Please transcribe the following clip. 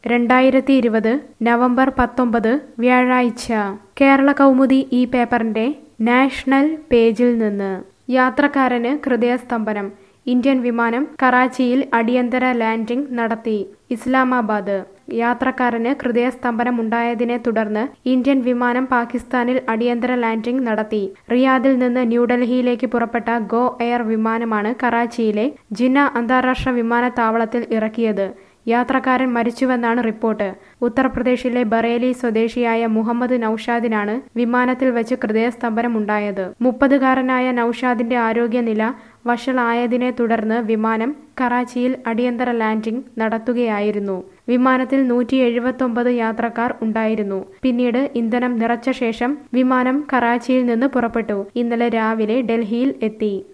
രണ്ടായിരത്തി ഇരുപത് നവംബർ പത്തൊമ്പത് വ്യാഴാഴ്ച കേരള കൗമുദി ഈ പേപ്പറിന്റെ നാഷണൽ പേജിൽ നിന്ന് യാത്രക്കാരന് ഹൃദയസ്തംഭനം ഇന്ത്യൻ വിമാനം കറാച്ചിയിൽ അടിയന്തര ലാൻഡിംഗ് നടത്തി ഇസ്ലാമാബാദ് യാത്രക്കാരന് ഹൃദയസ്തംഭനം ഉണ്ടായതിനെ തുടർന്ന് ഇന്ത്യൻ വിമാനം പാകിസ്ഥാനിൽ അടിയന്തര ലാൻഡിംഗ് നടത്തി റിയാദിൽ നിന്ന് ന്യൂഡൽഹിയിലേക്ക് പുറപ്പെട്ട ഗോ എയർ വിമാനമാണ് കറാച്ചിയിലെ ജിന്ന അന്താരാഷ്ട്ര വിമാനത്താവളത്തിൽ ഇറക്കിയത് യാത്രക്കാരൻ മരിച്ചുവെന്നാണ് റിപ്പോർട്ട് ഉത്തർപ്രദേശിലെ ബറേലി സ്വദേശിയായ മുഹമ്മദ് നൌഷാദിനാണ് വിമാനത്തിൽ വെച്ച് ഹൃദയസ്തംഭനമുണ്ടായത് മുപ്പതുകാരനായ നൌഷാദിന്റെ ആരോഗ്യനില വഷളായതിനെ തുടർന്ന് വിമാനം കറാച്ചിയിൽ അടിയന്തര ലാൻഡിംഗ് നടത്തുകയായിരുന്നു വിമാനത്തിൽ നൂറ്റി എഴുപത്തൊമ്പത് യാത്രക്കാർ ഉണ്ടായിരുന്നു പിന്നീട് ഇന്ധനം നിറച്ച ശേഷം വിമാനം കറാച്ചിയിൽ നിന്ന് പുറപ്പെട്ടു ഇന്നലെ രാവിലെ ഡൽഹിയിൽ എത്തി